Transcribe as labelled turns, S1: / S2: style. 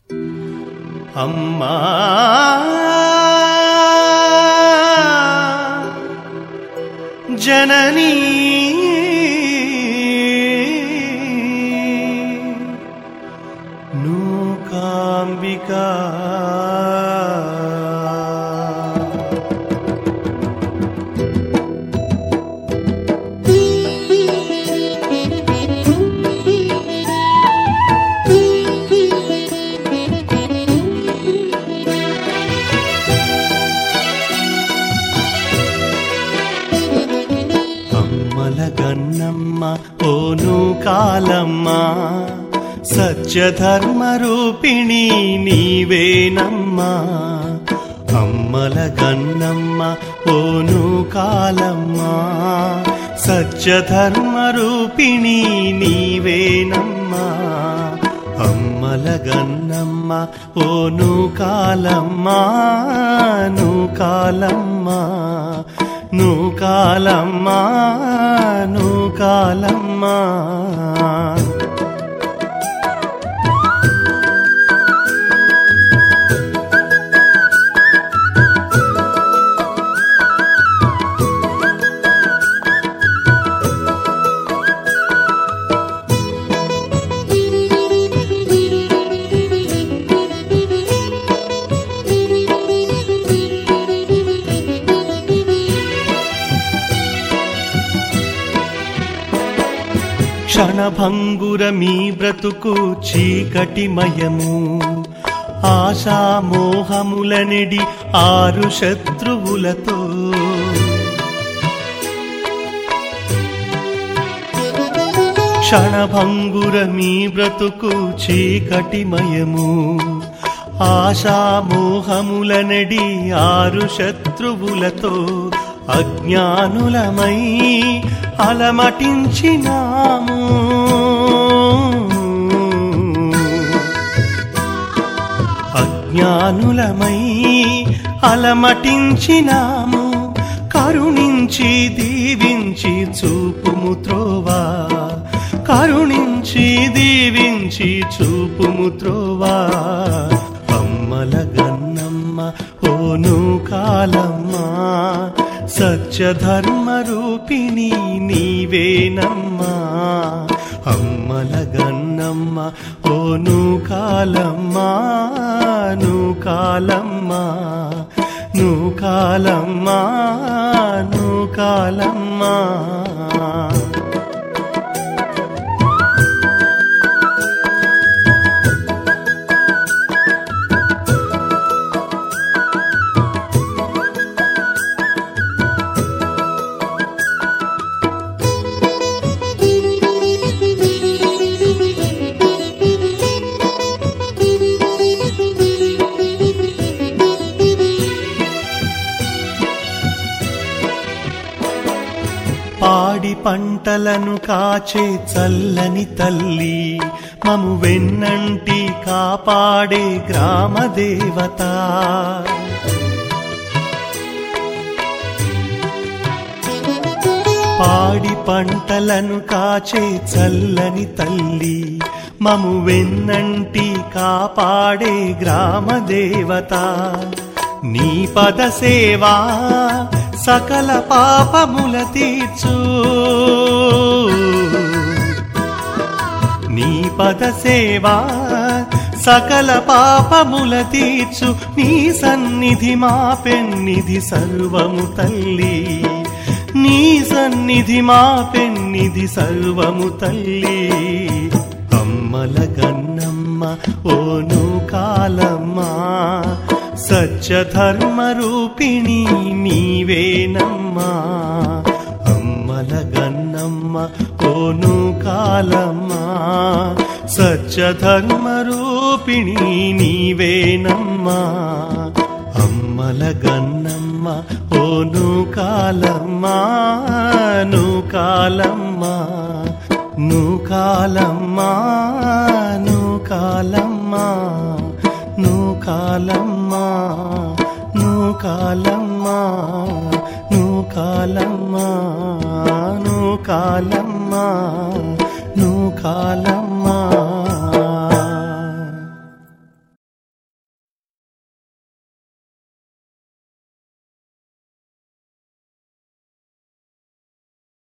S1: అమ్మా జననీ నూకాంబికా అమ్మల గన్నమ్మ ఓను కాలమ్మ సత్యధర్మ రూపిణి నీవేనమ్మా అమ్మల గన్నమ్మ ఓను కాలమ్మ సత్యధర్మ రూపిణి నీవేనమ్మా అమ్మల గన్నమ్మ ఓను కాలమ్మ ను కాలమ్మ ను కాలమ్మ ను కాలమ్మ క్షణభంగుర మీ బ్రతుకు చీకటిమయము ఆశామోహములనిడి ఆరు శత్రువులతో క్షణభంగుర మీ బ్రతుకు చీకటిమయము ఆశామోహములనడి ఆరు శత్రువులతో అజ్ఞానులమై అలమటించినాము అజ్ఞానులమై అలమటించినాము కరుణించి దీవించి చూపుము త్రోవా కరుణించి దీవించి చూపుము త్రోవా అమ్మల గన్నమ్మ ఓను కాలమ్మ సత్యధర్మ రూపిణి నీవేనమ్మా అమ్మల గన్నమ్మ ఓను కాలమ్మ ను కాలమ్మ ను కాలమ్మ ను కాలమ్మ పాడి పంటలను కాచే చల్లని తల్లి మము వెన్నంటి కాపాడే గ్రామ దేవత పాడి పంటలను కాచే చల్లని తల్లి మము వెన్నంటి కాపాడే గ్రామ దేవత నీ పద సేవా సకల పాపముల తీర్చు నీ పద సేవా సకల పాపముల తీర్చు నీ సన్నిధి మా పెన్నిధి సర్వము తల్లి నీ సన్నిధి మా పెన్నిధి సర్వము తల్లి అమ్మల గన్నమ్మ ఓను కాలమ్మ సత్యధర్మ రూపిణి నీవేనమ్మా అమ్మల గన్నమ్మ ఓను కాలమ్మ సత్యధర్మ రూపిణి నీవేనమ్మా అమ్మల గన్నమ్మ ఓను కాలమ్మ ను కాలమ్మ ను కాలమ్మ ను కాలమ్మ ను కాలమ్మ ను కాలమ్మ ను కాలమ్మ